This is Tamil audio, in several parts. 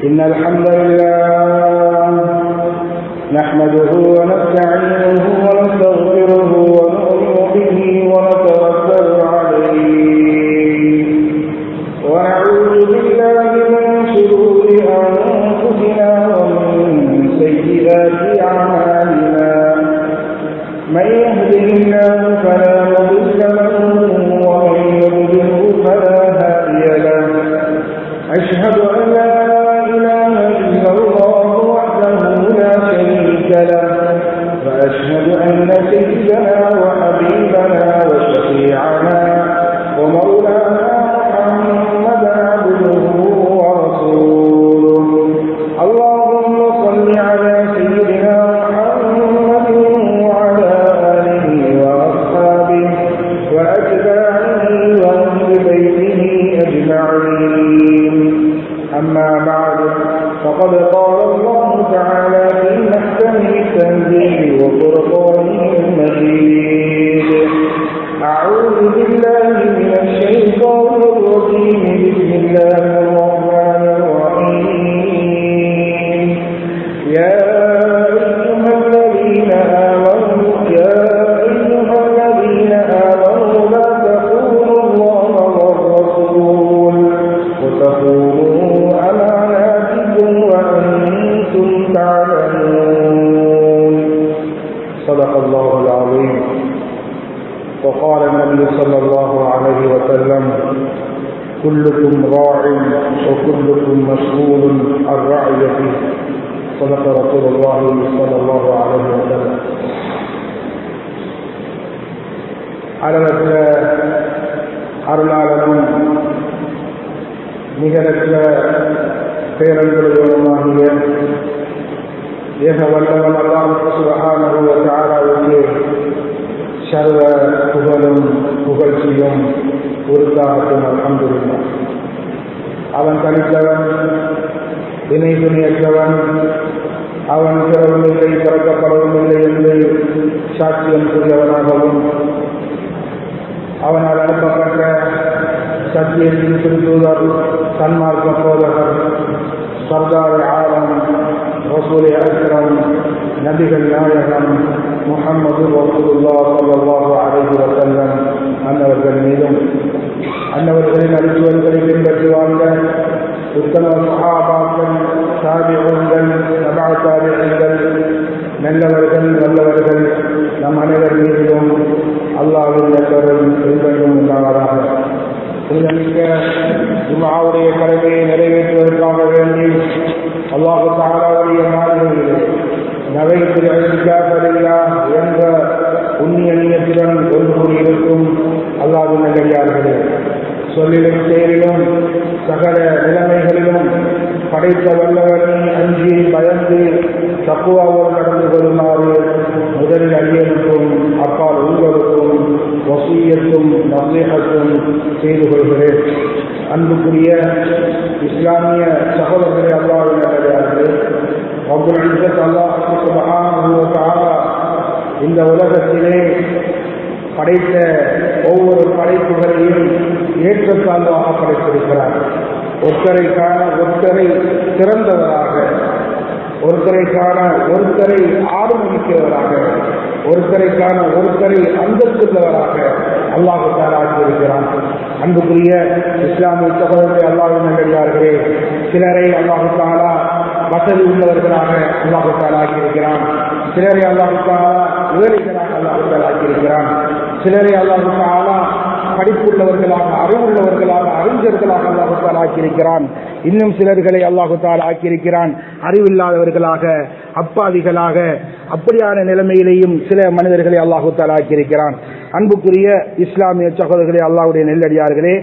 إن الحمد لله نحمده ونستعينه ونستغفره ونؤمن به ونتوكل عليه ونعوذ بالله من شرور أنفسنا ومن سيئات أعمالنا من يهده الله فلا مضل له ومن يضلله فلا هادي له أشهد أن لا إله إلا الله وحده لا شريك له وأشهد أن سيدنا وحبيبنا وشفيعنا ومولانا محمدا عبده ورسوله اللهم صل على سيدنا محمد وعلى آله وأصحابه وأتباعه وأهل بيته أجمعين أما بعد فقد قال الله تعالى في محكمه التنزيل وفرقانه المجيد أعوذ بالله من الشيطان الرجيم بسم الله الرحمن الرحيم يا أيها الذين آمنوا يا أيها الذين آمنوا لا تخونوا الله والرسول وتخونوا أماناتكم وأنتم تعلمون صدق الله العظيم وقال النبي صلى الله عليه وسلم كلكم راع وكلكم مسؤول عن رعيته صدق رسول الله صلى الله عليه وسلم அளவற்ற அருளாளனும் நிகரற்ற பேரன்புடையவனுமாகிய ஏக வல்லவன் அல்லாம் சுபஹானஹு தாராவுக்கு சர்வ புகழும் புகழ்ச்சியும் உருத்தாகட்டும் அல்ஹம்துலில்லா அவன் தனித்தவன் இணை துணையற்றவன் அவன் பிறவும் இல்லை பிறக்கப்படவும் இல்லை என்று சாட்சியம் கூறியவனாகவும் அவனால் அனுப்பப்பட்ட சத்தியத்தின் திருத்தூதர் சன்மார்க்க போதகர் சர்தார் ஆலம் ரசூலே அக்ரம் நபிகள் நாயகம் முகம்மது ரசூலுல்லா சல்லாஹு அலைஹி வசல்லம் அன்னவர்கள் மீதும் அன்னவர்களின் அடிச்சுவர்களை பின்பற்றி வாழ்ந்த உத்தம சஹாபாக்கள் தாபிகள் சபா தாபிகள் நல்லவர்கள் வல்லவர்கள் நம் அனைவர் மீதிலும் அல்லாவின் நல்லவரும் எங்களும் உண்டாவதாக புனிதமிக்க ஜுமாவுடைய கடமையை நிறைவேற்றுவதற்காக வேண்டி அல்லாஹு தாலாவுடைய நாடுகளிலே நகைத்து அழிக்காதல்லா என்ற புண்ணிய நீயத்துடன் ஒன்று கூடியிருக்கும் அல்லாவின் நல்லடியார்களே சொல்லிலும் செயலிலும் சகல நிலைமைகளிலும் படைத்த வல்லவனை அஞ்சி பயந்து தக்குவாவோடு நடந்து கொள்ளுமாறு முதலில் அடியனுக்கும் அப்பால் உங்களுக்கும் வசீயத்தும் நசீகத்தும் செய்து கொள்கிறேன் அன்புக்குரிய இஸ்லாமிய சகோதரர்களே அல்லாவின் நல்லதார்களே அப்துல் இசத் அல்லாஹ் இந்த உலகத்திலே படைத்த ஒவ்வொரு படைப்புகளையும் ஏற்றத்தாழ்வாக படைத்திருக்கிறார் ஒருத்தரை காண ஒருத்தரை சிறந்தவராக ஒருத்தரை காண ஒருத்தரை ஆறுமிக்கிறவராக ஒருத்தரை காண ஒருத்தரை அந்தஸ்துள்ளவராக அல்லாஹு தாராக்கியிருக்கிறான் அன்புக்குரிய இஸ்லாமிய சகோதரரை அல்லாஹின் நல்லடியார்களே சிலரை அல்லாஹு தாலா வசதி உள்ளவர்களாக அல்லாஹு தாலாக்கியிருக்கிறான் சிலரை அல்லாஹு தாலா உதவிகளாக அல்லாஹு தாலாக்கியிருக்கிறான் சிலரை அல்லாஹு தாலா படிப்புள்ளவர்களாக அறிவுள்ளவர்களாக அறிஞர்களாக அல்லாஹு தாலா ஆக்கியிருக்கிறான் இன்னும் சிலர்களை அல்லாஹு தாலா ஆக்கியிருக்கிறான் அறிவில்லாதவர்களாக அப்பாவிகளாக அப்படியான நிலைமையிலேயும் சில மனிதர்களை அல்லாஹு தாலா ஆக்கியிருக்கிறான் அன்புக்குரிய இஸ்லாமிய சகோதரர்களே அல்லாஹுடைய நெல்லடியார்களே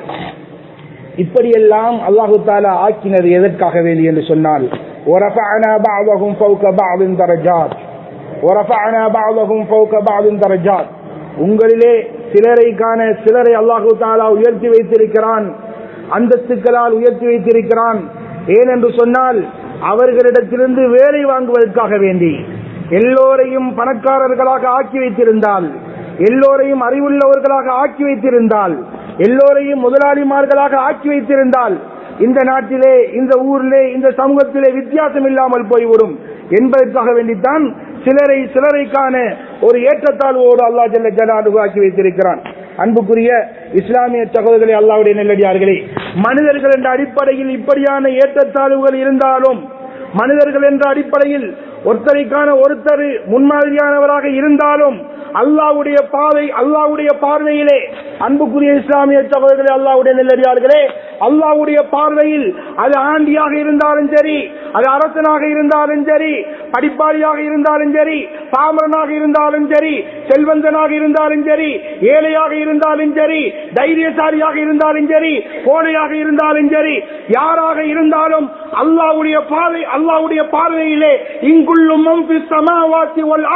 இப்படியெல்லாம் அல்லாஹு தாலா ஆக்கினது எதற்காக வேண்டி என்று சொன்னால் وَرَفَعْنَا بَعْضَهُمْ فَوْقَ بَعْضٍ دَرَجَاتٍ وَرَفَعْنَا بَعْضَهُمْ فَوْقَ بَعْضٍ دَرَجَاتٍ உங்களிலே சிலரை காண சிலரை அல்லாஹு தாலா உயர்த்தி வைத்திருக்கிறான் அந்தஸ்துக்களால் உயர்த்தி வைத்திருக்கிறான் ஏனென்று சொன்னால் அவர்களிடத்திலிருந்து வேலை வாங்குவதற்காக வேண்டி எல்லோரையும் பணக்காரர்களாக ஆக்கி வைத்திருந்தால் எல்லோரையும் அறிவுள்ளவர்களாக ஆக்கி வைத்திருந்தால் எல்லோரையும் முதலாளிமார்களாக ஆக்கி வைத்திருந்தால் இந்த நாட்டிலே இந்த ஊரிலே இந்த சமூகத்திலே வித்தியாசம் இல்லாமல் போய்விடும் என்பதற்காக வேண்டித்தான் சிலரை சிலரைக்கான ஒரு ஏற்றத்தாழ்வோடு அல்லாஹ் ஜல்ல ஜலாலுகு ஆக்கி வைத்திருக்கிறான் அன்புக்குரிய இஸ்லாமிய சகோதரர்களே அல்லாவுடைய நெல்லடியார்களே மனிதர்கள் என்ற அடிப்படையில் இப்படியான ஏற்றத்தாழ்வுகள் இருந்தாலும் மனிதர்கள் என்ற அடிப்படையில் ஒருத்தரைக்கான ஒருத்தர் முன்மாதிரியானவராக இருந்தாலும் அல்லாவுடைய பாதை அல்லாவுடைய பார்வையிலே அன்புக்குரிய இஸ்லாமிய சகோதரர்களே அல்லாவுடைய நெல்லடியார்களே அல்லாவுடைய பார்வையில் அது ஆண்டியாக இருந்தாலும் சரி அது அரசனாக இருந்தாலும் சரி படிப்பாளியாக இருந்தாலும் சரி பாமரனாக இருந்தாலும் சரி செல்வந்தனாக இருந்தாலும் சரி ஏழையாக இருந்தாலும் சரி தைரியசாலியாக இருந்தாலும் சரி கோடையாக இருந்தாலும் சரி யாராக இருந்தாலும் அல்லாவுடைய பார்வை அல்லாவுடைய பார்வையிலே இங்குள்ளும் மம்பி சமாவாசி ஒல்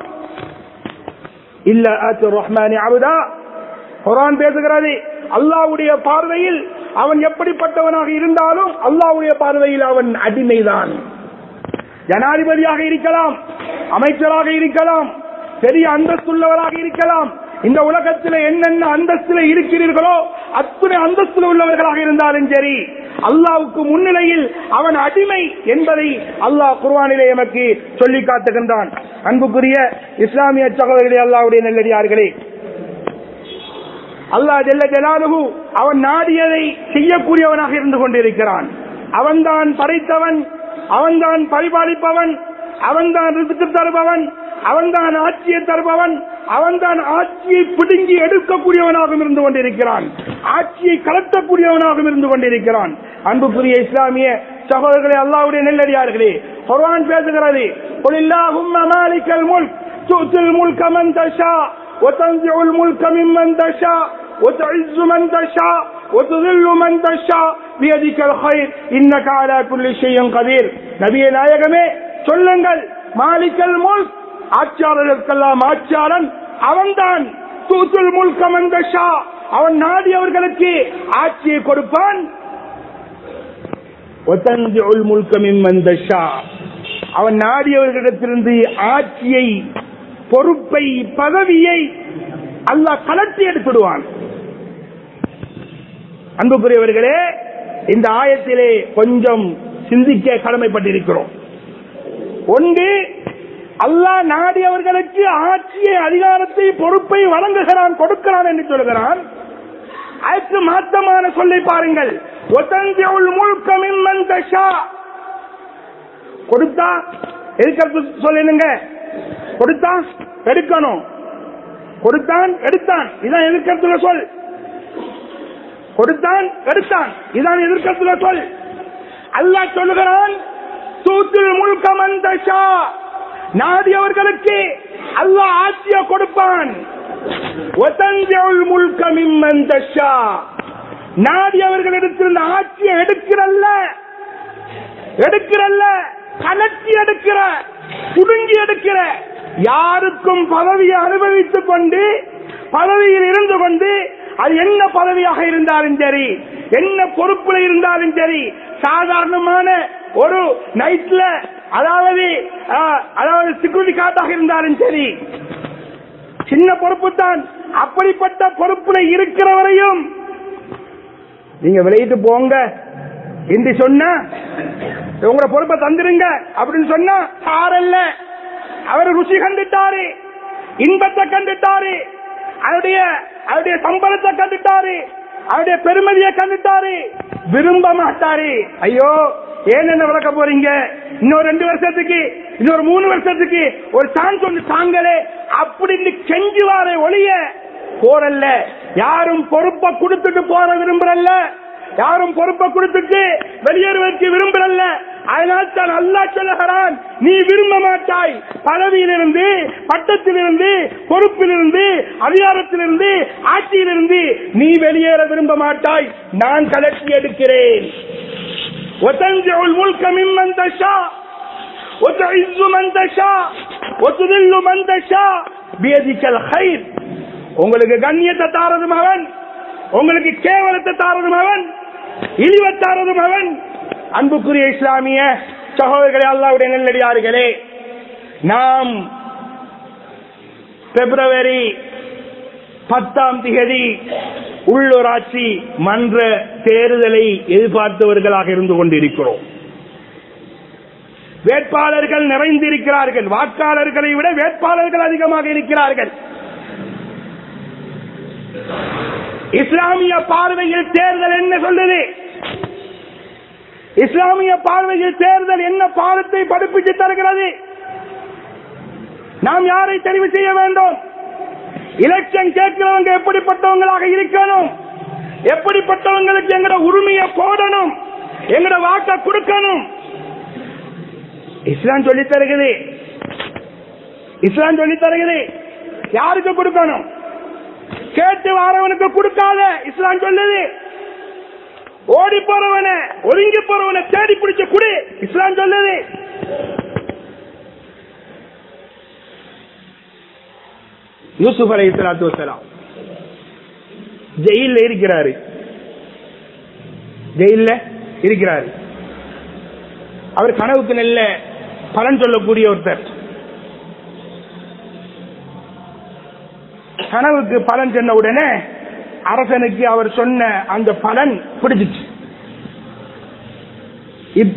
இல்ல ஆத்து ரஹ்மானி அபுதா குரான் பேசுகிறது அல்லாவுடைய பார்வையில் அவன் எப்படிப்பட்டவனாக இருந்தாலும் அல்லாவுடைய பார்வையில் அவன் அடிமைதான் ஜனாதிபதியாக இருக்கலாம் அமைச்சராக இருக்கலாம் பெரிய அந்தஸ்துள்ளவராக இருக்கலாம் இந்த உலகத்தில் என்னென்ன அந்தஸ்தில் இருக்கிறீர்களோ அத்தனை அந்தஸ்தில் உள்ளவர்களாக இருந்தாலும் சரி அல்லாவுக்கு முன்னிலையில் அவன் அடிமை என்பதை அல்லாஹ் குர்வானிலே எமக்கு சொல்லி காட்டுகின்றான் அன்புக்குரிய இஸ்லாமிய சகோதரர்களே அல்லாவுடைய நெல்லடியார்களே அல்லாஹ் ஜெல்ல ஜலாலுகு அவன் நாடியதை செய்யக்கூடியவனாக இருந்து கொண்டிருக்கிறான் அவன்தான் படைத்தவன் அவன்தான் பரிபாலிப்பவன் அவன்தான் ரிசுக்கு தருபவன் அவன்தான் ஆட்சியை தருபவன் அவன்தான் ஆட்சியை பிடுங்கி எடுக்கக்கூடியவனாகவும் இருந்து கொண்டிருக்கிறான் ஆட்சியை கலட்டக்கூடியவனாகவும் இருந்து கொண்டிருக்கிறான் அன்புக்குரிய இஸ்லாமிய சகோதரர்களே அல்லாவுடைய நெல்லடியார்களே குர்ஆன் பேசுகிறது قل اللهم مالك الملك تؤتي الملك من تشاء وتنزع الملك ممن تشاء وتعز من تشاء وتذل من تشاء بيدك الخير انك على كل شيء قدير நபியே நாயகமே சொல்லுங்கள் மாலிக்கல் முல்க் ஆட்சியாளர்களுக்கெல்லாம் ஆட்சியாளன் அவன்தான் தூத்துல் முல்க மந்தஷா அவன் நாடியவர்களுக்கு ஆட்சியை கொடுப்பான் ஒத்தஞ்சுல் முல்கமின் மந்தஷா அவன் நாடியவர்களிடத்திலிருந்து ஆட்சியை பொறுப்பை பதவியை அல்லாஹ் கலட்டி எடுத்துடுவான் அன்புக்குரியவர்களே இந்த ஆயத்திலே கொஞ்சம் சிந்திக்க கடமைப்பட்டிருக்கிறோம் ஒன்று அல்லாஹ் நாடியவர்களுக்கு ஆட்சியை அதிகாரத்தை பொறுப்பை வழங்குகிறான் கொடுக்கிறான் என்று சொல்கிறான் அதற்கு மாற்றமான சொல்லை பாருங்கள் ஒத்தஞ்சவுள் முழுக்கமின் மந்தஷா கொடுத்தா எதுக்கு சொல்லுங்க கொடுத்தா எடுக்கணும் கொடுத்தான் எடுத்தான் இதான் எதிர்க்கத்துல சொல் கொடுத்தான் எடுத்தான் இதான் எதிர்க்கத்துல சொல் அல்லாஹ் சொல்லுகிறான் தூத்தில் முழுக்க மந்தஷா நாடியவர்களுக்கு அல்லாஹ் ஆட்சியை கொடுப்பான் ஒத்தஞ்சவுள் முழுக்க மிம்மந்தஷா நாடியவர்களிடத்திலிருந்து ஆட்சியை எடுக்கிறல்ல எடுக்கிறல்ல கலட்டி எடுக்கிற புடுங்கி எடுக்கிற யாருக்கும் பதவியை அனுபவித்துக் கொண்டு பதவியில் இருந்து கொண்டு அது என்ன பதவியாக இருந்தாலும் சரி என்ன பொறுப்புல இருந்தாலும் சரி சாதாரணமான ஒரு நைட்ல அதாவது அதாவது செக்யூரிட்டி கார்டாக இருந்தாலும் சரி சின்ன பொறுப்பு தான் அப்படிப்பட்ட பொறுப்புல இருக்கிறவரையும் நீங்க விளையிட்டு போங்க என்று சொன்னா உங்களோட பொறுப்பை தந்துருங்க அப்படின்னு சொன்னா சாரல்ல அவர் ருசி கண்டுட்டாரு இன்பத்தை கண்டுட்டாரு அவருடைய அவருடைய சம்பளத்தை கண்டுட்டாரு அவருடைய பெருமதியை கண்டுட்டாரு விரும்ப மாட்டாரு ஐயோ ஏன் என்ன விளக்க போறீங்க இன்னொரு ரெண்டு வருஷத்துக்கு இன்னொரு மூணு வருஷத்துக்கு ஒரு சான்ஸ் ஒன்று தாங்களே அப்படின்னு கெஞ்சுவாரே ஒளிய போறல்ல யாரும் பொறுப்பை கொடுத்துட்டு போற விரும்புறல்ல யாரும் பொறுப்பை கொடுத்துட்டு வெளியேறுவதற்கு விரும்புறல்ல அதனால் தான் அல்லா சொல்லுகிறான் நீ விரும்ப மாட்டாய் பதவியிலிருந்து பட்டத்திலிருந்து பொறுப்பிலிருந்து அதிகாரத்திலிருந்து ஆட்சியிலிருந்து நீ வெளியேற விரும்ப மாட்டாய் நான் கலட்டி எடுக்கிறேன் وتنزع الملك ممن تشاء وتعز من تشاء وتذل من تشاء بيدك الخير உங்களுக்கு கண்ணியத்தை தாரதும் அவன் உங்களுக்கு கேவலத்தை தாரதும் அவன் இழிவை தாரதும் அவன் அன்புக்குரிய இஸ்லாமிய சகோதரர்களே அல்லாவுடைய நெல்லடியார்களே நாம் பிப்ரவரி பத்தாம் திகதி உள்ளூராட்சி மன்ற தேர்தலை எதிர்பார்த்தவர்களாக இருந்து கொண்டிருக்கிறோம் வேட்பாளர்கள் நிறைந்திருக்கிறார்கள் வாக்காளர்களை விட வேட்பாளர்கள் அதிகமாக இருக்கிறார்கள் இஸ்லாமிய பார்வையில் தேர்தல் என்ன சொல்லுது இஸ்லாமிய பார்வையில் தேர்தல் என்ன பாடத்தை படிப்பித்து தருகிறது நாம் யாரை தெரிவு செய்ய வேண்டும் எலெக்ஷன் கேட்கிறவங்க எப்படிப்பட்டவங்களாக இருக்கணும் எப்படிப்பட்டவங்களுக்கு எங்கட உரிமையை போடணும் எங்கட வாக்க கொடுக்கணும் இஸ்லாம் சொல்லி தருகிறது இஸ்லாம் சொல்லி தருகிறது யாருக்கு கொடுக்கணும் கேட்டு வாரவனுக்கு கொடுக்காத இஸ்லாம் சொல்லுது ஓடி போறவன ஒதுங்கி போறவனை தேடி பிடிச்ச குடி இஸ்லாம் சொல்லுது யூசுப் அலை இஸ்லாத்து வசலாம் ஜெயில இருக்கிறாரு ஜெயில இருக்கிறாரு அவர் கனவுக்கு நல்ல பலன் சொல்லக்கூடிய ஒருத்தர் கனவுக்கு பலன் சொன்ன உடனே அரசனுக்கு அவர் சொன்ன அந்த பலன் பிடிச்சிச்சு இப்ப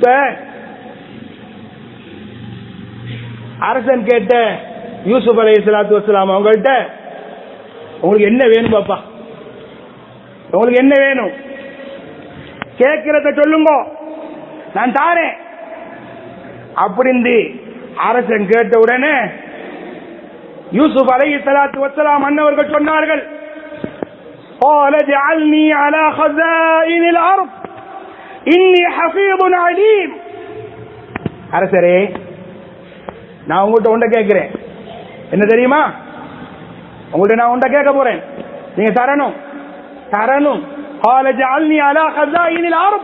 அரசன் கேட்ட யூசுப் அலை சலாத்து வசலாம் அவங்கள்ட்ட உங்களுக்கு என்ன வேணும் பாப்பா உங்களுக்கு என்ன வேணும் கேட்கிறத சொல்லுங்க நான் தாரேன் அப்படின்னு அரசன் கேட்ட உடனே யூசுப் அலை சலாத்து வசலாம் அன்னவர்கள் சொன்னார்கள் قال اجعلني على خزائن الارض اني حفيظ عليم அரசரே நான் உங்கள்கிட்ட ஒன்றை கேட்கிறேன் என்ன தெரியுமா உங்கள்கிட்ட நான் ஒன்றை கேட்க போறேன் நீங்க தரணும் தரணும் قال اجعلني على خزائن الارض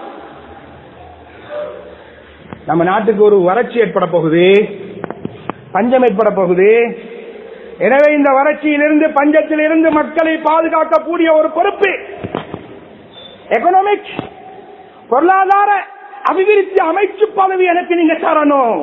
நம்ம நாட்டுக்கு ஒரு வறட்சி ஏற்பட போகுது பஞ்சம் ஏற்பட போகுது எனவே இந்த வறட்சியிலிருந்து பஞ்சத்திலிருந்து மக்களை பாதுகாக்கக்கூடிய ஒரு பொறுப்பு எக்கனாமிக் பொருளாதார அபிவிருத்தி அமைச்சு பதவி எனக்கு நீங்க தரணும்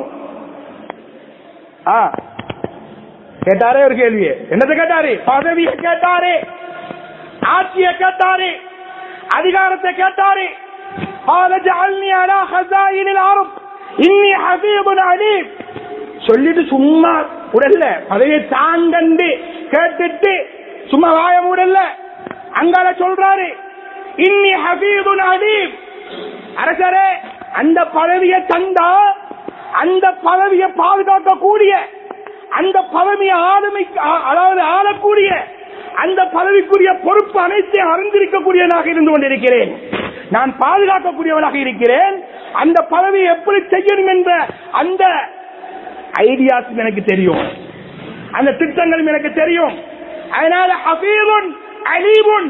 ஆ. கேட்டாரே ஒரு கேள்வி என்னது கேட்டாரு பதவியை கேட்டாரு ஆட்சியை கேட்டாரு அதிகாரத்தை கேட்டாரு قال اجعلني على خزائن الارض اني حفيظ عليم சொல்லிட்டு சும்மா உடல்ல பதவியை தாங்கண்டு கேட்டுட்டு சும்மா வாய மூடல்ல அங்கால சொல்றாரு இன்னி ஹபீதுன் அலீம் அரசரே அந்த பதவியை தந்தா அந்த பதவியை பாதுகாக்கக்கூடிய அந்த பதவியை ஆளுமை அதாவது ஆளக்கூடிய அந்த பதவிக்குரிய பொறுப்பு அனைத்தையும் அறிந்திருக்கக்கூடியவனாக இருந்து கொண்டிருக்கிறேன் நான் பாதுகாக்கக்கூடியவனாக இருக்கிறேன் அந்த பதவியை எப்படி செய்யணும் என்ற அந்த ஐடியாஸ் எனக்கு தெரியும் அந்த திட்டங்களும் எனக்கு தெரியும் அதனால ஹபீபுன் அலீபுன்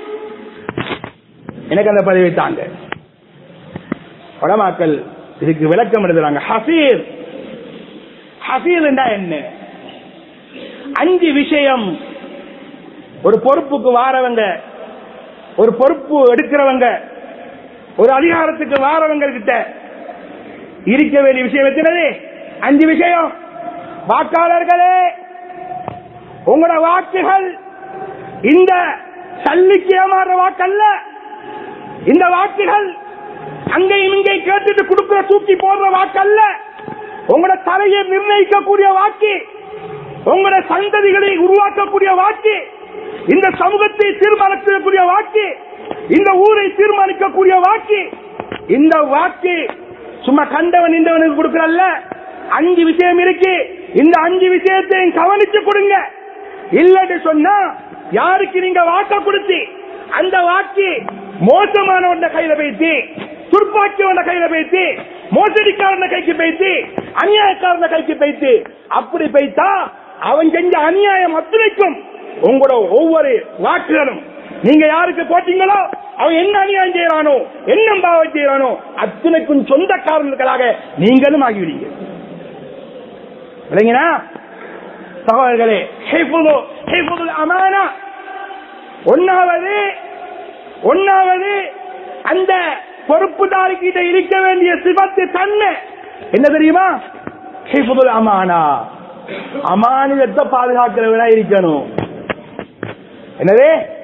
எனக்கு அந்த பதவி தாங்க உடமாக்கள் இதுக்கு விளக்கம் எழுதுறாங்க ஹபீர் ஹபீர் என்ன அஞ்சு விஷயம் ஒரு பொறுப்புக்கு வாரவங்க ஒரு பொறுப்பு எடுக்கிறவங்க ஒரு அதிகாரத்துக்கு வாரவங்க கிட்ட இருக்க வேண்டிய விஷயம் எத்தனது அஞ்சு விஷயம் வாக்காளர்களே உங்களோட வாக்குகள் இந்த சல்லிக்கு ஏமாறுற வாக்கல்ல இந்த வாக்குகள் அங்கேயும் இங்கே கேட்டுட்டு கொடுக்கிற தூக்கி போடுற வாக்கல்ல உங்களோட தலையை நிர்ணயிக்கக்கூடிய வாக்கு உங்களோட சந்ததிகளை உருவாக்கக்கூடிய வாக்கு இந்த சமூகத்தை தீர்மானிக்கக்கூடிய வாக்கு இந்த ஊரை தீர்மானிக்கக்கூடிய வாக்கு இந்த வாக்கு சும்மா கண்டவன் இந்தவனுக்கு கொடுக்கறல்ல அஞ்சு விஷயம் இருக்கு இந்த அஞ்சு விஷயத்தையும் கவனிச்சு கொடுங்க இல்லன்னு சொன்னா யாருக்கு நீங்க வாக்க கொடுத்து அந்த வாக்கு மோசமானவன் கையில போயிட்டு துர்ப்பாக்கியவன கையில போயிட்டு மோசடிக்காரன கைக்கு போயிட்டு அநியாயக்காரன கைக்கு போயிட்டு அப்படி போயிட்டா அவன் செஞ்ச அநியாயம் அத்தனைக்கும் உங்களோட ஒவ்வொரு வாக்குகளும் நீங்க யாருக்கு போட்டீங்களோ அவன் என்ன அநியாயம் செய்யறானோ என்ன பாவம் செய்யறானோ அத்தனைக்கும் சொந்தக்காரர்களாக நீங்களும் ஆகிவிடுங்க விளங்கினா சகோதரர்களே ஹிஃபுது ஹிஃபுதுல் அமானா ஒன்னாவது ஒன்னாவது அந்த பொறுப்புதாரி கிட்ட இருக்க வேண்டிய சிவத்து தன்மை என்ன தெரியுமா ஹிஃபுதுல் அமானா அமானியத்தை பாதுகாக்கிறவனா இருக்கணும் என்னது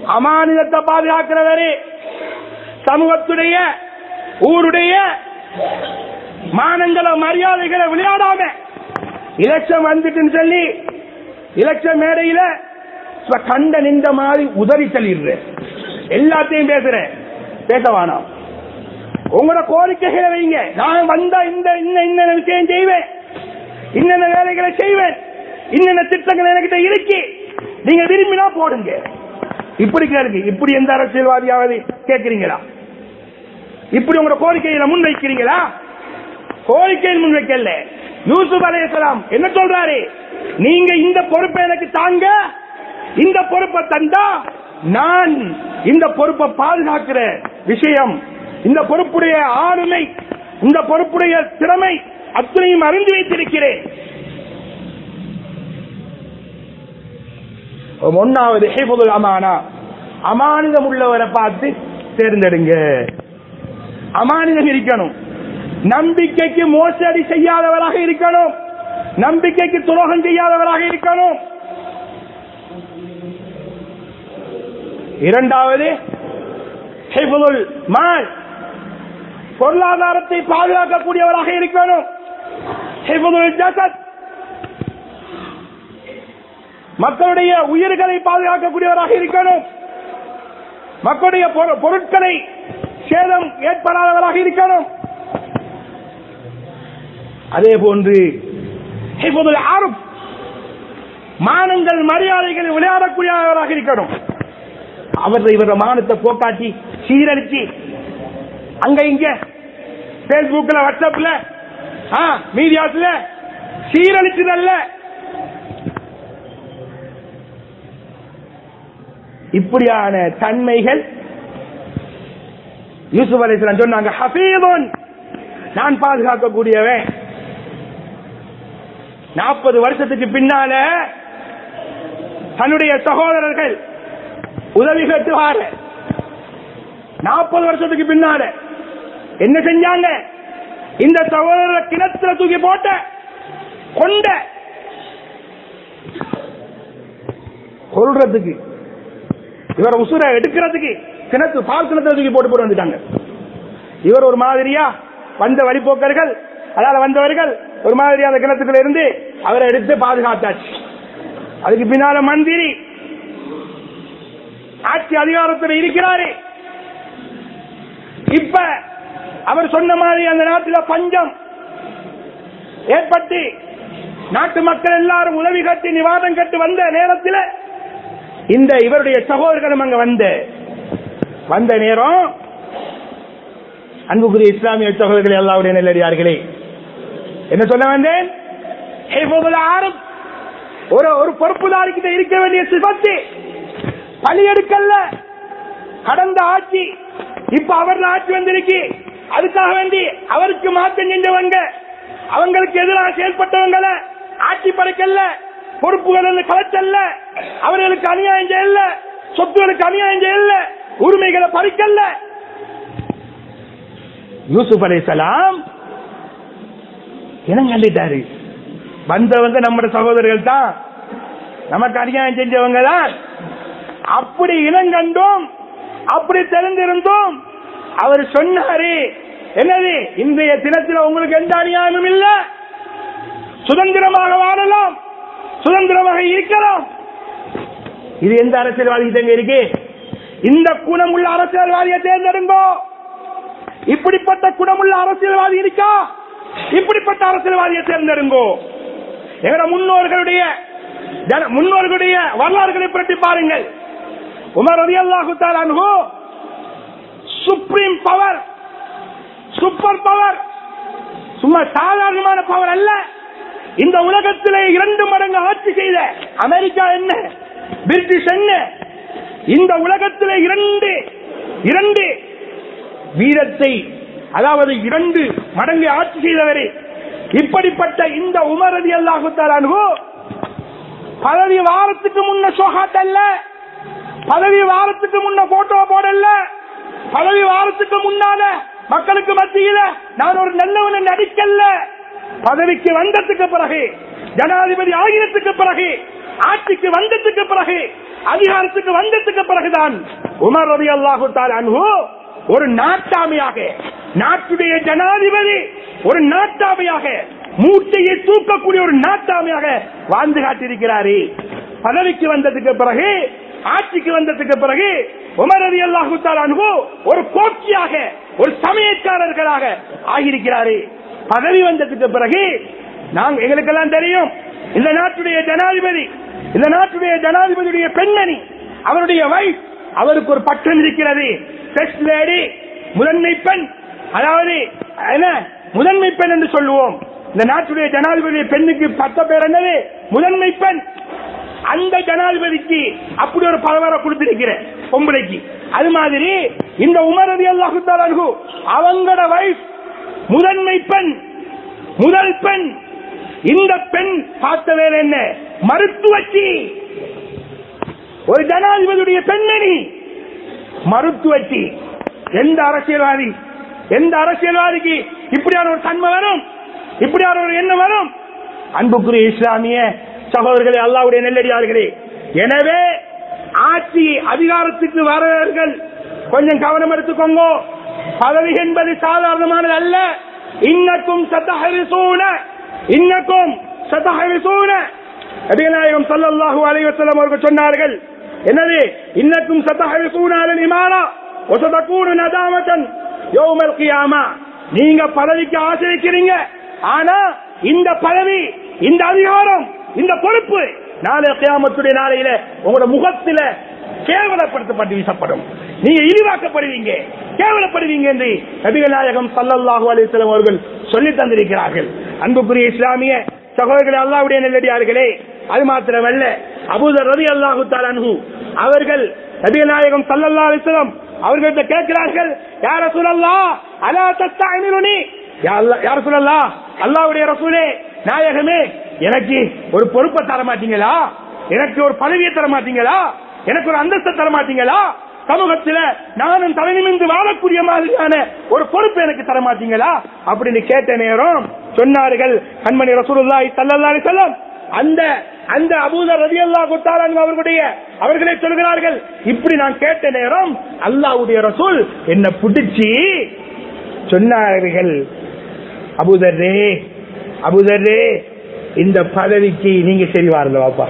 அமானிதத்தை பாதுகாக்கிறவரு சமூகத்துடைய ஊருடைய மானங்கள மரியாதைகளை விளையாடாம இலட்சம் வந்துட்டுன்னு சொல்லி இலட்சம் மேடையில இப்ப கண்ட நின்ற மாதிரி உதறி தள்ளிடுற எல்லாத்தையும் பேசுறேன் பேச வேணாம் உங்களோட கோரிக்கைகளை வைங்க நான் வந்தா இந்த இந்த இந்த விஷயம் செய்வேன் இன்னென்ன வேலைகளை செய்வேன் இன்னென்ன திட்டங்கள் என்கிட்ட இருக்கு நீங்க விரும்பினா போடுங்க இப்படி கேளுங்க இப்படி எந்த அரசியல்வாதியாவது கேட்கிறீங்களா இப்படி உங்களோட கோரிக்கைகளை முன் வைக்கிறீங்களா கோரிக்கையில் முன் வைக்கல யூசுப் அலையலாம் என்ன சொல்றாரு நீங்க இந்த பொறுப்பை எனக்கு தாங்க இந்த பொறுப்பை தந்தா நான் இந்த பொறுப்பை பாதுகாக்கிற விஷயம் இந்த பொறுப்புடைய ஆளுமை இந்த பொறுப்புடைய திறமை அத்தனையும் அறிந்து வைத்திருக்கிறேன் ஒன்னாவது ஹிஃபுல் அமானா அமானிதம் உள்ளவரை பார்த்து தேர்ந்தெடுங்க அமானிதம் இருக்கணும் நம்பிக்கைக்கு மோசடி செய்யாதவராக இருக்கணும் நம்பிக்கைக்கு துரோகம் செய்யாதவராக இருக்கணும் இரண்டாவது ஹிஃபுல் மால் பொருளாதாரத்தை பாதுகாக்கக்கூடியவராக இருக்கணும் ஹிஃபுல் ஜசத் மக்களுடைய உயிர்களை பாதுகாக்கக்கூடியவராக இருக்கணும் மக்களுடைய பொரு- பொருட்களை சேதம் ஏற்படாதவராக இருக்கணும் அதே போன்று ஹிஃபுல் ஆருப் மானங்கள் மரியாதைகள் விளையாடக்கூடியவராக இருக்கணும் அவர் இவர மானத்தை போக்காட்டி சீரழிச்சு அங்க இங்க பேஸ்புக்ல வாட்ஸ்அப்ல மீடியாஸ்ல சீரழிச்சதல்ல இப்படியான தன்மைகள் யூசுப் அலைஹிஸ்ஸலாம் சொன்னாங்க ஹபீபுன் நான் பாதுகாக்கக்கூடியவன் நாற்பது வருஷத்துக்கு பின்னால தன்னுடைய சகோதரர்கள் உதவி பெற்றுவார நாற்பது வருஷத்துக்கு பின்னால என்ன செஞ்சாங்க இந்த சகோதரரை கிணத்துல தூக்கி போட்ட கொண்ட கொள்றதுக்கு இவர் உசுரை எடுக்கிறதுக்கு கிணத்து பால் கிணத்துல தூக்கி போட்டு போட்டு வந்துட்டாங்க இவர் ஒரு மாதிரியா வந்த வழிபோக்கர்கள் அதாவது வந்தவர்கள் ஒரு மாதிரி அந்த கிணத்துக்குள்ள இருந்து அவரை எடுத்து பாதுகாத்தாச்சு அதுக்கு பின்னால மந்திரி ஆட்சி அதிகாரத்தில் இருக்கிறாரு இப்ப அவர் சொன்ன மாதிரி அந்த நாட்டில் பஞ்சம் ஏற்பட்டு நாட்டு மக்கள் எல்லாரும் உதவி கட்டி நிவாதம் கட்டு வந்த நேரத்தில் இந்த இவருடைய சகோதரர்களும் அங்க வந்த வந்த நேரம் அன்புக்குரிய இஸ்லாமிய சகோதரர்கள் எல்லாருடைய நெல்லடியார்களே என்ன சொல்ல வந்தேன் ஹிஃபுல் ஆரப் ஒரு ஒரு பொறுப்புதாரிக்கிட்ட இருக்க வேண்டிய சிபத்து பழி எடுக்கல்ல கடந்த ஆட்சி இப்ப அவர் ஆட்சி வந்திருக்கு அதுக்காக வேண்டி அவருக்கு மாற்றம் செஞ்சவங்க அவங்களுக்கு எதிராக செயல்பட்டவங்கள ஆட்சி படைக்கல்ல பொறுப்புகள் கலைச்சல்ல அவர்களுக்கு அநியாயம் செய்யல சொத்துகளுக்கு அநியாயம் செய்யல உரிமைகளை பறிக்கல்ல யூசுப் அலைசலாம் இனம் கண்டிட்டாரு வந்தவங்க நம்ம சகோதரர்கள் தான் நமக்கு அநியாயம் செஞ்சவங்க தான் அப்படி இனம் கண்டோம் அப்படி தெரிந்திருந்தோம் அவர் சொன்னாரு என்னது இன்றைய தினத்தில் உங்களுக்கு எந்த அநியாயமும் இல்ல சுதந்திரமாக வாழலாம் சுதந்திரமாக இருக்கலாம் இது எந்த அரசியல்வாதி தங்க இருக்கு இந்த குணமுள்ள அரசியல்வாதியை தேர்ந்தெடுங்கோ இப்படிப்பட்ட குணமுள்ள அரசியல்வாதி இருக்கா இப்படிப்பட்ட அரசியல்வாதியை தேர்ந்தெடுங்கோ எங்கட முன்னோர்களுடைய ஜன- முன்னோர்களுடைய வரலாறுகளை புரட்டி பாருங்கள் உமர் ரதி அல்லாஹு சுப்ரீம் பவர் சூப்பர் பவர் சும்மா சாதாரணமான பவர் அல்ல இந்த உலகத்திலே இரண்டு மடங்கு ஆட்சி செய்த அமெரிக்கா என்ன பிரிட்டிஷ் என்ன இந்த உலகத்திலே இரண்டு இரண்டு வீரத்தை அதாவது இரண்டு மடங்கு ஆட்சி செய்தவரே இப்படிப்பட்ட இந்த உமரதி அல்லாஹு பதவி வாரத்துக்கு முன்ன சோகாத் அல்ல பதவி வாரத்துக்கு முன்ன போட்டோ போடல பதவி வாரத்துக்கு முன்னால மக்களுக்கு மத்தியில நான் ஒரு நல்லவனை நடிக்கல பதவிக்கு வந்ததுக்கு பிறகு ஜனாதிபதி ஆகியத்துக்கு பிறகு ஆட்சிக்கு வந்ததுக்கு பிறகு அதிகாரத்துக்கு வந்ததுக்கு பிறகுதான் உமர் ரவி அல்லாஹு அன்பு ஒரு நாட்டாமையாக நாட்டுடைய ஜனாதிபதி ஒரு நாட்டாமையாக மூட்டையை தூக்கக்கூடிய ஒரு நாட்டாமையாக வாழ்ந்து காட்டியிருக்கிறாரே பதவிக்கு வந்ததுக்கு பிறகு ஆட்சிக்கு வந்ததுக்கு பிறகு உமர் ரவி அல்லாஹு அன்பு ஒரு கோட்சியாக ஒரு சமயக்காரர்களாக ஆகியிருக்கிறாரே பதவி வந்ததுக்கு பிறகு நாங்க எங்களுக்கெல்லாம் தெரியும் இந்த நாட்டுடைய ஜனாதிபதி இந்த நாட்டுடைய ஜனாதிபதியுடைய பெண்மணி அவருடைய வைஃப் அவருக்கு ஒரு பட்டம் இருக்கிறது ஃபர்ஸ்ட் லேடி முதன்மை பெண் அதாவது என்ன முதன்மை பெண் என்று சொல்லுவோம் இந்த நாட்டுடைய ஜனாதிபதி பெண்ணுக்கு பத்த பேர் என்னது முதன்மை பெண் அந்த ஜனாதிபதிக்கு அப்படி ஒரு பதவரை கொடுத்திருக்கிற பொம்பளைக்கு அது மாதிரி இந்த உமரதி அல்லாஹு அவங்களோட வைஃப் முதன்மை பெண் முதல் பெண் இந்த பெண் பார்த்த வேலை என்ன மருத்துவச்சி ஒரு ஜனாதிபதியுடைய பெண்ணணி மருத்துவச்சி எந்த அரசியல்வாதி எந்த அரசியல்வாதிக்கு இப்படியான ஒரு தன்மை வரும் இப்படியான ஒரு எண்ணம் வரும் அன்புக்குரிய இஸ்லாமிய சகோதரர்களே அல்லாவுடைய நெல்லடியார்களே எனவே ஆட்சி அதிகாரத்துக்கு வரவர்கள் கொஞ்சம் கவனம் எடுத்துக்கோங்க பதவி என்பது சாதாரணமானது அல்ல இன்னக்கும் சத்தஹரிசூன இன்னக்கும் சத்தஹரிசூன நபிகநாயகம் ஸல்லல்லாஹு அலைஹி வஸல்லம் அவர்கள் சொன்னார்கள் என்னது இன்னக்கும் சத்தஹரிசூன அலல் இமாரா வசதகூன நதாமத்தன் யௌமல் கியாமா நீங்க பதவிக்கு ஆசிரிக்கிறீங்க ஆனா இந்த பதவி இந்த அதிகாரம் இந்த பொறுப்பு நாளை கியாமத்துடைய நாளையில உங்களோட முகத்தில கேவலப்படுத்தப்பட்டு வீசப்படும் நீங்க இழிவாக்கப்படுவீங்க கேவலப்படுவீங்க என்று நபிகள் நாயகம் சல்லல்லாஹு அலிஸ்லாம் அவர்கள் சொல்லி தந்திருக்கிறார்கள் அன்புக்குரிய இஸ்லாமிய சகோதரர்களே அல்லாவுடைய நெல்லடியார்களே அது மாத்திரமல்ல அபூதர் ரதி அல்லாஹு அன்ஹு அவர்கள் நபிகள் நாயகம் சல்லல்லா அலிஸ்லாம் அவர்கள்ட்ட கேட்கிறார்கள் யார சொல்லல்லா அலா தஸ்தாயினுனி யார சொல்லல்லா அல்லாவுடைய ரசூலே நாயகமே எனக்கு ஒரு பொறுப்பை தர மாட்டீங்களா எனக்கு ஒரு பதவியை தர மாட்டீங்களா எனக்கு ஒரு அந்தஸ்தை தர மாட்டீங்களா சமூகத்துல நானும் தலைநிமிந்து வாழக்கூடிய மாதிரியான ஒரு பொறுப்பு எனக்கு தர மாட்டீங்களா அப்படின்னு கேட்ட நேரம் சொன்னார்கள் கண்மணி ரசூலுல்லாஹி ஸல்லல்லாஹு அலைஹி வஸல்லம் அந்த அந்த அபூதர் ரலியல்லாஹு தஆலா அவர்களுடைய அவர்களே சொல்கிறார்கள் இப்படி நான் கேட்ட நேரம் அல்லாஹ்வுடைய ரசூல் என்ன பிடிச்சி சொன்னார்கள் அபூதர்ரே அபூதர்ரே இந்த பதவிக்கு நீங்க சரி வரல வாப்பா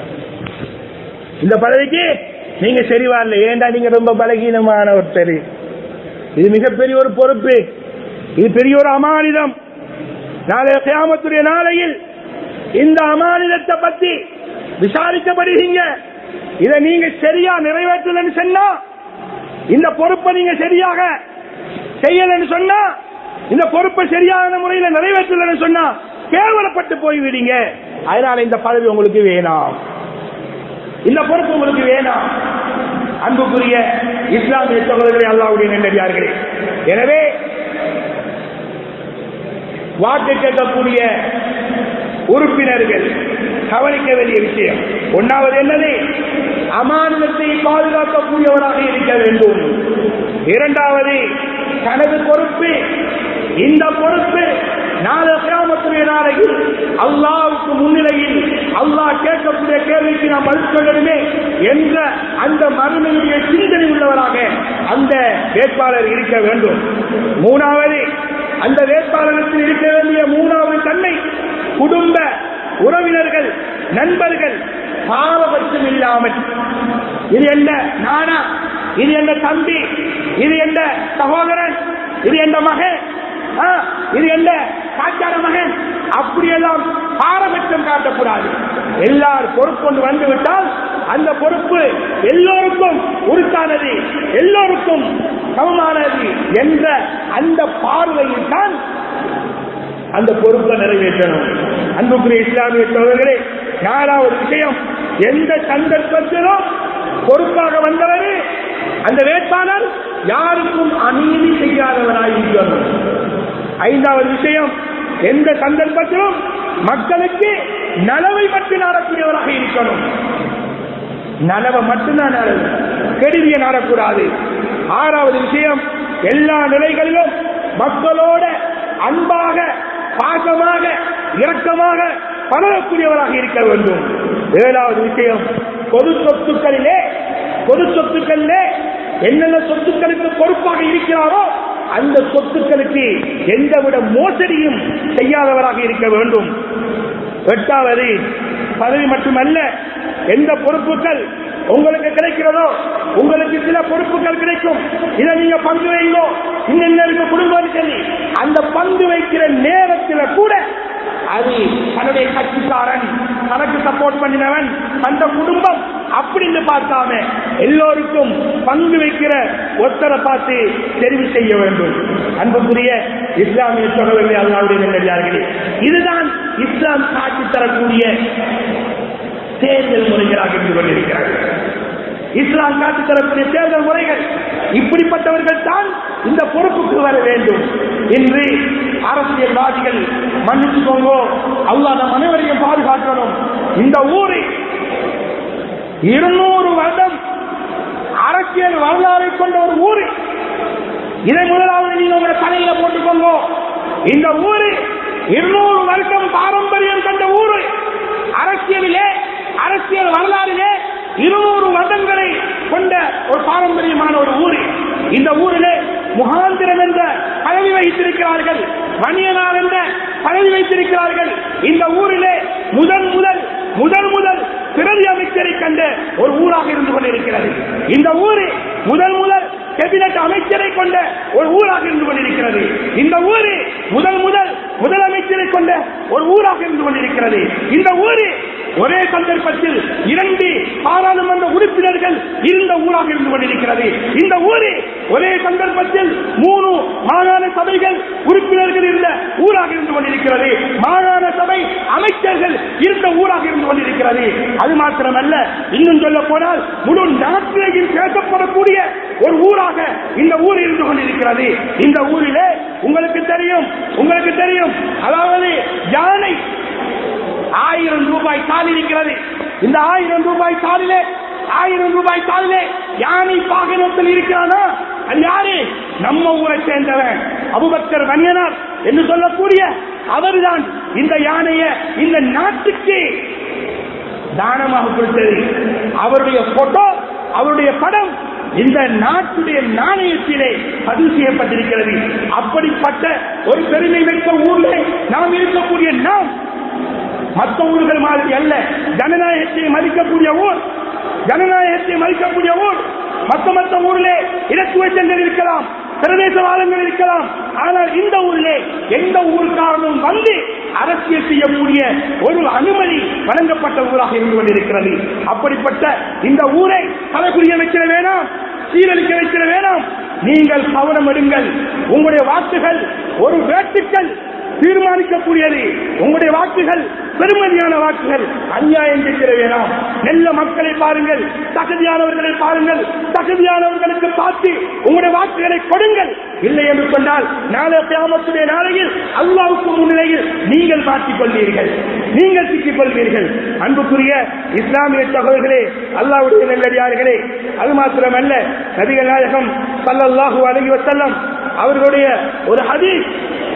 இந்த பதவிக்கு நீங்க சரி வரல ஏண்டா நீங்க ரொம்ப பலகீனமான ஒருத்தர் இது மிகப்பெரிய ஒரு பொறுப்பு இது பெரிய ஒரு அமானிதம் நாளைய கியாமத்துடைய நாளையில் இந்த அமானிதத்தை பத்தி விசாரிக்கப்படுவீங்க இதை நீங்க சரியா நிறைவேற்றலன்னு சொன்னா இந்த பொறுப்பை நீங்க சரியாக செய்யலன்னு சொன்னா இந்த பொறுப்பை சரியான முறையில நிறைவேற்றலன்னு சொன்னா கேவலப்பட்டு போய்விடுங்க அதனால இந்த பதவி உங்களுக்கு வேணாம் இந்த பொறுப்பு உங்களுக்கு வேணாம் அன்புக்குரிய இஸ்லாமிய சகோதரர்களே அல்லாவுடைய நெல்லடியார்களே எனவே வாக்கு கேட்கக்கூடிய உறுப்பினர்கள் கவனிக்க வேண்டிய விஷயம் ஒன்னாவது என்னது அமானிதத்தை பாதுகாக்கக்கூடியவராக இருக்க வேண்டும் இரண்டாவது தனது பொறுப்பு இந்த பொறுப்பு நாளை கிராமத்துடைய நாளையில் அல்லாவுக்கு முன்னிலையில் அல்லாஹ் கேட்கக்கூடிய கேள்விக்கு நாம் பதில் சொல்லணுமே என்ற அந்த மறுமையுடைய சிந்தனை உள்ளவராக அந்த வேட்பாளர் இருக்க வேண்டும் மூணாவது அந்த வேட்பாளருக்கு இருக்க வேண்டிய மூணாவது தன்மை குடும்ப உறவினர்கள் நண்பர்கள் பாரபட்சம் இல்லாமல் இது என்ன நானா இது என்ன தம்பி இது என்ன சகோதரன் இது என்ன மகன் ஆ, இது என்ன காச்சார மகன் அப்படியெல்லாம் பாரபட்சம் காட்டக்கூடாது எல்லார் பொறுப்பு வந்து விட்டால் அந்த பொறுப்பு எல்லோருக்கும் உருத்தானது எல்லோருக்கும் சமமானது என்ற அந்த பார்வையில் தான் அந்த பொறுப்பை நிறைவேற்றணும் அன்புக்குரிய இஸ்லாமிய சோதர்களே நாலாவது விஷயம் எந்த சந்தர்ப்பத்திலும் பொறுப்பாக வந்தவர் அந்த வேட்பாளர் யாருக்கும் அநீதி செய்யாதவராய் இருக்கணும் ஐந்தாவது விஷயம் எந்த சந்தர்ப்பத்திலும் மக்களுக்கு நலவை மட்டும் நாடக்கூடியவராக இருக்கணும் நலவை மட்டும்தான் நாடணும் கெடுதியை நாடக்கூடாது ஆறாவது விஷயம் எல்லா நிலைகளிலும் மக்களோட அன்பாக பாசமாக இரக்கமாக பழகக்கூடியவராக இருக்க வேண்டும் ஏழாவது விஷயம் பொது சொத்துக்களிலே பொது சொத்துக்கள்ல என்னென்ன சொத்துக்களுக்கு பொறுப்பாக இருக்கிறாரோ அந்த சொத்துக்களுக்கு எந்தவித மோசடியும் செய்யாதவராக இருக்க வேண்டும் எட்டாவது பதவி மட்டுமல்ல எந்த பொறுப்புகள் உங்களுக்கு கிடைக்கிறதோ உங்களுக்கு சில பொறுப்புகள் கிடைக்கும் இதை நீங்க பங்கு வைங்கோ இன்னென்ன இருக்க குடும்பம் சொல்லி அந்த பங்கு வைக்கிற நேரத்தில் கூட அது தன்னுடைய கட்சிக்காரன் தனக்கு சப்போர்ட் பண்ணினவன் அந்த குடும்பம் அப்படின்னு பார்க்காம எல்லோருக்கும் பங்கு வைக்கிற ஒருத்தரை பார்த்து தெரிவு செய்ய வேண்டும் அன்புக்குரிய இஸ்லாமிய சகோதரர்களே அல்லாவுடைய நல்லடியார்களே இதுதான் இஸ்லாம் காட்டி தரக்கூடிய தேர்தல் முறைகளாக இருந்து கொண்டிருக்கிறார்கள் இஸ்லாம் காட்டி தரக்கூடிய தேர்தல் முறைகள் இப்படிப்பட்டவர்கள் தான் இந்த பொறுப்புக்கு வர வேண்டும் என்று அரசியல்வாதிகள் மன்னிச்சுக்கோங்க அல்லாஹ் நம் அனைவரையும் பாதுகாக்கணும் இந்த ஊரை இருநூறு வருடம் அரசியல் வரலாறை கொண்ட ஒரு ஊர் இதை முதலாவது நீங்க உங்க தலையில போட்டுக்கோங்க இந்த ஊரு இருநூறு வருஷம் பாரம்பரியம் கண்ட ஊரு அரசியலிலே அரசியல் வரலாறிலே இருநூறு வருடங்களை கொண்ட ஒரு பாரம்பரியமான ஒரு ஊர் இந்த ஊரிலே முகாந்திரம் என்ற பதவி வைத்திருக்கிறார்கள் வணியனார் என்ற பதவி வைத்திருக்கிறார்கள் இந்த ஊரிலே முதன் முதல் முதல் முதல் பிரதி அமைச்சரை கண்ட ஒரு ஊராக இருந்து கொண்டிருக்கிறது இந்த ஊரு முதல் முதல் கேபினட் அமைச்சரை கொண்ட ஒரு ஊராக இருந்து கொண்டிருக்கிறது இந்த ஊரு முதல் முதல் முதலமைச்சரை கொண்ட ஒரு ஊராக இருந்து கொண்டிருக்கிறது இந்த ஊரு ஒரே சந்தர்ப்பத்தில் இரண்டு பாராளுமன்ற உறுப்பினர்கள் இருந்த ஊராக இருந்து கொண்டிருக்கிறது இந்த ஊரு ஒரே சந்தர்ப்பத்தில் மூணு மாகாண சபைகள் உறுப்பினர்கள் இருந்த ஊராக இருந்து கொண்டிருக்கிறது மாகாண சபை அமைச்சர்கள் இருந்த ஊராக இருந்து கொண்டிருக்கிறது அது மாத்திரமல்ல இன்னும் சொல்ல போனால் முழு நாட்டிலேயும் பேசப்படக்கூடிய ஒரு ஊராக இந்த ஊர் இருந்து கொண்டிருக்கிறது இந்த ஊரிலே உங்களுக்கு தெரியும் உங்களுக்கு தெரியும் அதாவது யானை ஆயிரம் ரூபாய் தாள் இருக்கிறது இந்த ஆயிரம் ரூபாய் தாளிலே ஆயிரம் ரூபாய் தாளிலே யானை வாகனத்தில் இருக்கிறானா அது யாரு நம்ம ஊரை சேர்ந்தவன் அபுபக்கர் வன்யனார் என்று சொல்லக்கூடிய அவர்தான் இந்த யானையை இந்த நாட்டுக்கு தானமாக கொடுத்தது அவருடைய போட்டோ அவருடைய படம் இந்த நாட்டுடைய நாணயத்திலே பதிவு செய்யப்பட்டிருக்கிறது அப்படிப்பட்ட ஒரு பெருமை மிக்க ஊர்ல நாம் இருக்கக்கூடிய நாம் மற்ற ஊர்கள் மாதிரி அல்ல ஜனநாயகத்தை மதிக்கக்கூடிய ஊர் ஜனநாயகத்தை மதிக்கக்கூடிய ஊர் மற்ற மற்ற ஊரிலே இலக்குவச்சங்கள் இருக்கலாம் பிரதேசவாதங்கள் இருக்கலாம் ஆனால் இந்த ஊரிலே எந்த ஊருக்காரனும் வந்து அரசியல் செய்யக்கூடிய ஒரு அனுமதி வழங்கப்பட்ட ஊராக இருந்து கொண்டிருக்கிறது அப்படிப்பட்ட இந்த ஊரை தலைக்குரிய வைக்கிற வேணாம் சீரழிக்க வைக்கிற வேணாம் நீங்கள் கவனம் எடுங்கள் உங்களுடைய வாக்குகள் ஒரு வேட்டுக்கள் தீர்மானிக்கக்கூடியது உங்களுடைய வாக்குகள் பெருமதியான வாக்குகள் அநியாயம் செய்கிற வேணாம் நல்ல மக்களை பாருங்கள் தகுதியானவர்களை பாருங்கள் தகுதியானவர்களுக்கு பார்த்து உங்களுடைய வாக்குகளை கொடுங்கள் இல்லை என்று சொன்னால் நாளை கிராமத்துடைய நாளையில் அல்லாவுக்கு முன்னிலையில் நீங்கள் மாற்றிக் கொள்வீர்கள் நீங்கள் சிக்கிக் கொள்வீர்கள் அன்புக்குரிய இஸ்லாமிய சகோதரர்களே அல்லாவுடைய நல்லடியார்களே அது மாத்திரமல்ல நபிகள் நாயகம் சல்லல்லாஹு அலைஹி வஸல்லம் அவர்களுடைய ஒரு ஹதீஸ்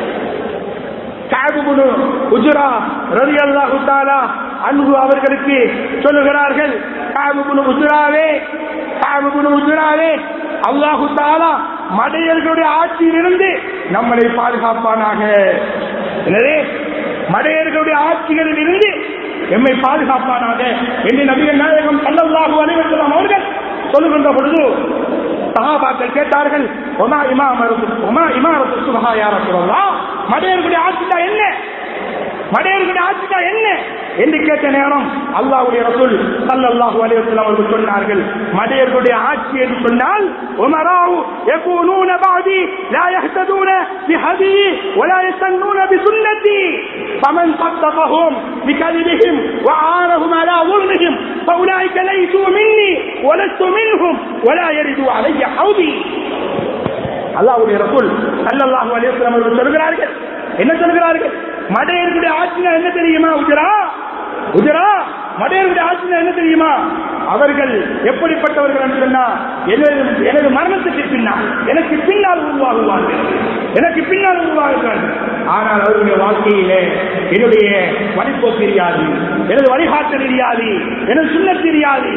காபுபுனு உஜுரா ரவி அல்லாஹு தாலா அன்பு அவர்களுக்கு சொல்லுகிறார்கள் காபுபுனு உஜுராவே காபுபுனு உஜுராவே அல்லாஹு தாலா மடையர்களுடைய ஆட்சியிலிருந்து நம்மளை பாதுகாப்பானாக எனவே மடையர்களுடைய ஆட்சிகளில் இருந்து எம்மை பாதுகாப்பானாக என்று நபிகள் நாயகம் சல்லல்லாஹு அலைஹி வஸல்லம் அவர்கள் சொல்லுகின்ற பொழுது சகாபாக்கள் கேட்டார்கள் ஒமா இமாமரத்து ஒமா இமாமரத்து சுபஹா யார சொல்லலாம் மடையர்களுடைய ஆட்சிட்டா என்ன மடையர்களுடைய ஆட்சிட்டா என்ன என்று கேட்ட நேரம் அல்லாஹ்வுடைய ரசூல் ஸல்லல்லாஹு அலைஹி வஸல்லம் அவர்கள் சொன்னார்கள் மடையர்களுடைய ஆட்சி என்று சொன்னால் உமராவு يكونون بعدي لا يهتدون بهدي ولا يستنون بسنتي فمن صدقهم بكذبهم وعانهم على ظلمهم فاولئك ليسوا مني ولست منهم ولا يردوا علي حوضي அல்லாஹ்வுடைய ரசூல் ஸல்லல்லாஹு அலைஹி வஸல்லம் அவர்கள் சொல்கிறார்கள் என்ன சொல்கிறார்கள் மடையர்களுடைய ஆட்சினா என்ன தெரியுமா உஜரா உஜரா மடையர்களுடைய ஆட்சினா என்ன தெரியுமா அவர்கள் எப்படிப்பட்டவர்கள் என்று சொன்னா எனது எனது மரணத்துக்கு பின்னால் எனக்கு பின்னால் உருவாகுவார்கள் எனக்கு பின்னால் உருவாகுவார்கள் ஆனால் அவருடைய வாழ்க்கையிலே என்னுடைய வழிபோக்கு தெரியாது எனது வழிகாட்டு தெரியாது எனது சுண்ண தெரியாது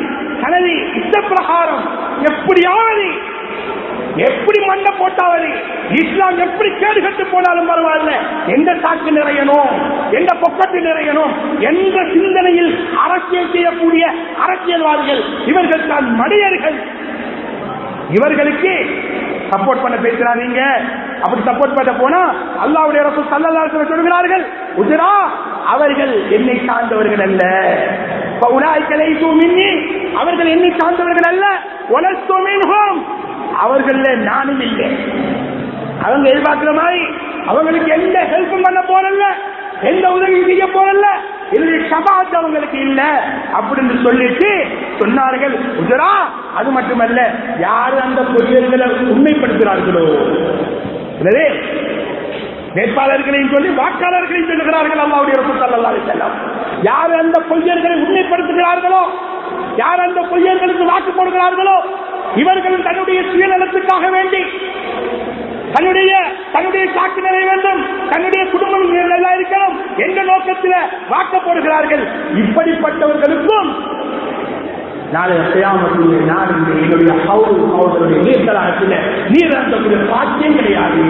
தனது இஷ்ட பிரகாரம் எப்படியாவது எப்படி மண்ணை போட்டாவது இஸ்லாம் எப்படி கேடு கட்டு போனாலும் பரவாயில்ல எந்த சாக்கு நிறையணும் எந்த பொக்கத்து நிறையணும் எந்த சிந்தனையில் அரசியல் செய்யக்கூடிய அரசியல்வாதிகள் இவர்கள் தான் மனிதர்கள் இவர்களுக்கு சப்போர்ட் பண்ண பேசுறாதீங்க அப்படி சப்போர்ட் பண்ண போனா அல்லாவுடைய அரசு சல்லல்லாஹு சொல்கிறார்கள் உதிரா அவர்கள் என்னை சார்ந்தவர்கள் அல்ல உலாய்களை மின்னி அவர்கள் என்னை சார்ந்தவர்கள் அல்ல ஒலஸ்தோமின்ஹோம் அவர்கள் நானும் இல்லை அவங்க எதிர்பார்க்கிற மாதிரி அவங்களுக்கு எந்த ஹெல்ப்பும் பண்ண போறல்ல எந்த உதவியும் செய்ய போறல்ல என்னுடைய சபாத் அவங்களுக்கு இல்ல அப்படின்னு சொல்லிட்டு சொன்னார்கள் உஜரா அது மட்டுமல்ல யாரு அந்த பொறியர்களை உண்மைப்படுத்துகிறார்களோ எனவே வேட்பாளர்களையும் சொல்லி வாக்காளர்களையும் சொல்லுகிறார்கள் அல்லாவுடைய ரசூல் செல்லம் யார் அந்த பொய்யர்களை உண்மைப்படுத்துகிறார்களோ யார் அந்த பொய்யர்களுக்கு வாக்கு போடுகிறார்களோ இவர்களும் தன்னுடைய சுயநலத்துக்காக வேண்டி தன்னுடைய தன்னுடைய சாக்கு நிறைய வேண்டும் தன்னுடைய குடும்பம் நல்லா இருக்கணும் எந்த நோக்கத்தில் வாக்க போடுகிறார்கள் இப்படிப்பட்டவர்களுக்கும் நாளை செய்யாமக்கூடிய நாடு என்னுடைய அவர்களுடைய நீர்த்தலாகத்தில் நீர் அந்தக்கூடிய பாக்கியம் கிடையாது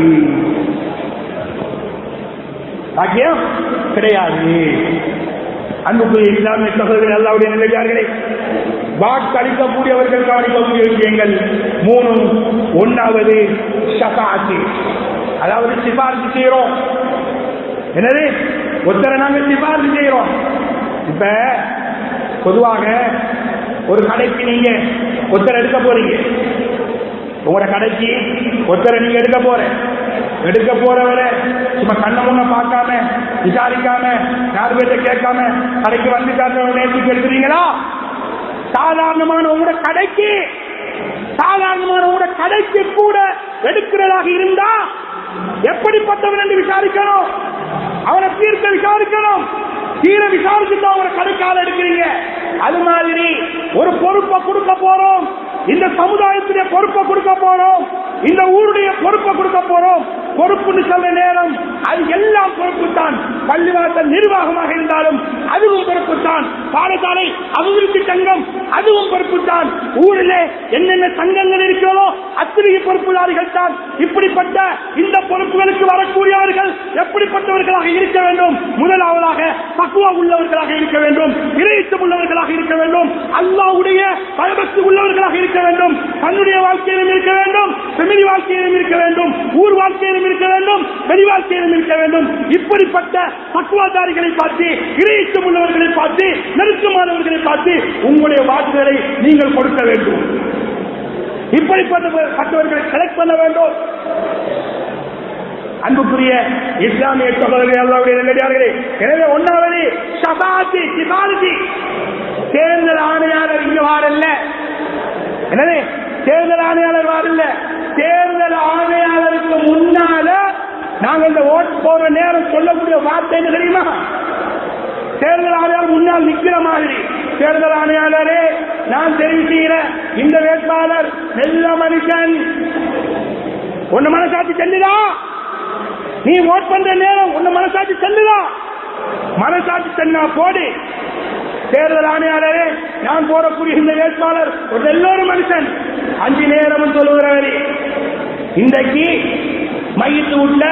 பாக்கியம் கிடையாது அன்புக்குரிய இஸ்லாமிய சகோதரர்கள் அல்லாவுடைய நிலையார்களே வாக்களிக்கக்கூடியவர்கள் கவனிக்கக்கூடிய விஷயங்கள் மூணு ஒன்னாவது ஷபாத்து அதாவது சிபாரிசு செய்யறோம் என்னது ஒருத்தரை நாங்கள் சிபாரிசு செய்யறோம் இப்ப பொதுவாக ஒரு கடைக்கு நீங்க ஒருத்தர் எடுக்க போறீங்க உங்களோட கடைக்கு ஒருத்தரை நீங்க எடுக்க போற எடுக்க போறவரை சும்மா கண்ண முன்ன பார்க்காம விசாரிக்காம யார் பேர்ட்ட கேட்காம கடைக்கு வந்து நேற்றுக்கு எடுக்கிறீங்களா சாதாரணமான உங்களோட கடைக்கு சாதாரணமான உங்களோட கடைக்கு கூட எடுக்கிறதாக இருந்தா எப்படிப்பட்டவன் என்று விசாரிக்கணும் அவனை தீர்க்க விசாரிக்கணும் தீர விசாரிச்சுட்டு அவரை கடைக்கால எடுக்கிறீங்க அது மாதிரி ஒரு பொறுப்பை கொடுக்க போறோம் இந்த சமுதாயத்துடைய பொறுப்பை கொடுக்க போறோம் இந்த ஊருடைய பொறுப்பை கொடுக்க போறோம் பொறுப்புன்னு சொல்ற நேரம் அது எல்லாம் பொறுப்பு தான் பள்ளிவாசல் நிர்வாகமாக இருந்தாலும் அதுவும் பொறுப்பு தான் பாடசாலை அபிவிருத்தி சங்கம் அதுவும் பொறுப்பு தான் ஊரிலே என்னென்ன சங்கங்கள் இருக்கிறதோ அத்தனை பொறுப்புதாரிகள் தான் இப்படிப்பட்ட இந்த பொறுப்புகளுக்கு வரக்கூடியவர்கள் எப்படிப்பட்டவர்களாக இருக்க வேண்டும் முதலாவதாக பக்குவா உள்ளவர்களாக இருக்க வேண்டும் இறைச்சம் உள்ளவர்களாக இருக்க வேண்டும் அல்லாவுடைய பயபக்தி உள்ளவர்களாக இருக்க வேண்டும் தன்னுடைய வாழ்க்கையிலும் இருக்க வேண்டும் பெமிலி வாழ்க்கையிலும் இருக்க வேண்டும் ஊர் வாழ்க்கையிலும் இருக்க வேண்டும் வெளி வாழ்க்கையிலும் இருக்க வேண்டும் இப்படிப்பட்ட பக்குவாதாரிகளை பார்த்து இறைச்சம் உள்ளவர்களை பார்த்து நெருக்கமானவர்களை பார்த்து உங்களுடைய வாக்குகளை நீங்கள் கொடுக்க வேண்டும் இப்படிப்பட்டவர்களை செலக்ட் பண்ண வேண்டும் அன்புக்குரிய இஸ்லாமிய சகோதரர்கள் அல்லாவுடைய நல்லடியார்களே எனவே ஒன்னாவது சபாத்தி சிபாரிசி தேர்தல் ஆணையாளர் இங்க வாரல்ல எனவே தேர்தல் ஆணையாளர் வாரல்ல தேர்தல் ஆணையாளருக்கு முன்னால நாங்க இந்த ஓட் போற நேரம் சொல்லக்கூடிய வார்த்தை என்ன தெரியுமா தேர்தல் ஆணையாளர் முன்னால் நிக்கிற மாதிரி தேர்தல் ஆணையாளரே நான் தெரிவு செய்கிற இந்த வேட்பாளர் நல்ல மனுஷன் ஒன்னு மனசாட்சி செல்லுதா நீ ஓட் பண்ற நேரம் உன்ன மனசாட்சி செல்லுதா மனசாட்சி சென்னா போடு தேர்தல் ஆணையாளரே நான் போடக்கூடிய இந்த வேட்பாளர் ஒரு எல்லோரும் மனுஷன் அஞ்சு நேரமும் சொல்லுகிறவரே இன்றைக்கு மையத்து உள்ள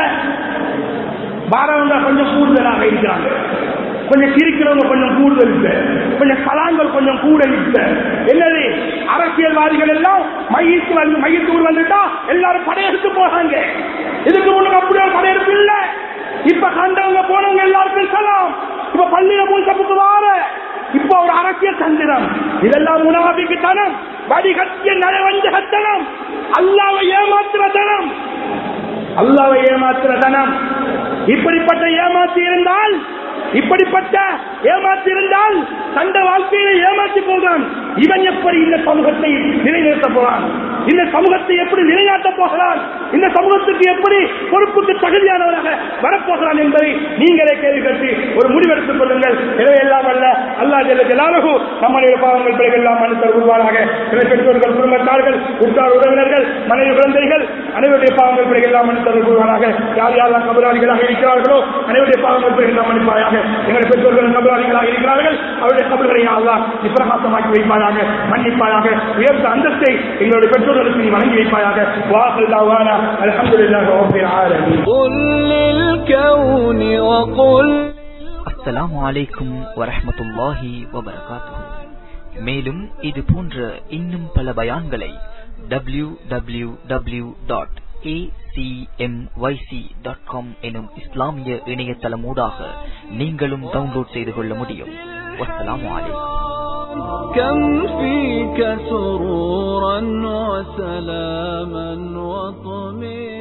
பாரவங்க கொஞ்சம் கூடுதலாக இருக்கிறாங்க கொஞ்சம் சிரிக்கிறவங்க கொஞ்சம் கூடுதல் இல்ல கொஞ்சம் கலாங்கள் கொஞ்சம் கூட இல்ல என்னது அரசியல்வாதிகள் எல்லாம் மையத்து வந்து மையத்தூர் வந்துட்டா எல்லாரும் படையெடுத்து போறாங்க இதுக்கு முன்னுக்கு அப்படி ஒரு படையெடுப்பு இல்ல இப்ப கண்டவங்க போனவங்க எல்லாருக்கும் சலாம் இப்ப பள்ளியில போய் தப்புக்கு வார இப்ப ஒரு அரசியல் தந்திரம் இதெல்லாம் முனாபிக்கு தனம் வடிகட்டிய நலவஞ்ச தனம் அல்லாவை ஏமாத்துற தனம் அல்லாவை ஏமாத்துற தனம் இப்படிப்பட்ட ஏமாற்றி இருந்தால் இப்படிப்பட்ட ஏமாற்றி இருந்தால் தந்த வாழ்க்கையில ஏமாற்றி போகிறான் இவன் எப்படி இந்த சமூகத்தை நிலைநிறுத்த போறான் இந்த சமூகத்தை எப்படி நிலைநாட்டப் போகிறான் இந்த சமூகத்துக்கு எப்படி பொறுப்புக்கு தகுதியானவராக வரப்போகிறான் என்பதை நீங்களே கேள்வி கட்டி ஒரு முடிவெடுத்துக் கொள்ளுங்கள் எனவே எல்லாம் அல்ல அல்லாஹ் ஜல்ல ஜலாலுஹு நம்முடைய பாவங்கள் பிழைகள் எல்லாம் மன்னித்தல் உருவாராக சில பெற்றோர்கள் குடும்பத்தார்கள் உற்றார் உறவினர்கள் மனைவி குழந்தைகள் அனைவருடைய பாவங்கள் பிழைகள் எல்லாம் மன்னித்தல் உருவாராக யார் யாரெல்லாம் கபலாளிகளாக இருக்கிறார்களோ அனைவருடைய பாவங்கள் பிழைகள் எல்லாம் மன்னிப்பாயாக எங்களுடைய பெற்றோர்கள் கபலாளிகளாக இருக்கிறார்கள் அவருடைய கபல்களை அல்லாஹ் நிப்பிரகாசமாக்கி வைப்பாயாக மன்னிப்பாயாக உயர்ந்த அந்தஸ்தை எங்களுடைய பெற்றோர்களுக்கு நீ வழங்கி வைப்பாயாக வாசல் தாவானா அல்ஹம்துலில்லாஹி ரப்பில் ஆலமீன் قل للكون وقل அஸ்ஸலாமு அலைக்கும் வரஹ்மத்துல்லாஹி வபரகாத்துஹு மேலும் இது போன்ற இன்னும் பல பயான்களை W W W dot dot com எனும் இஸ்லாமிய இணையதளமூடாக நீங்களும் டவுன்லோட் செய்து கொள்ள முடியும் வஸ்ஸலாமு அலைக்கும் كم فيك سرورا وسلاما وطمئنا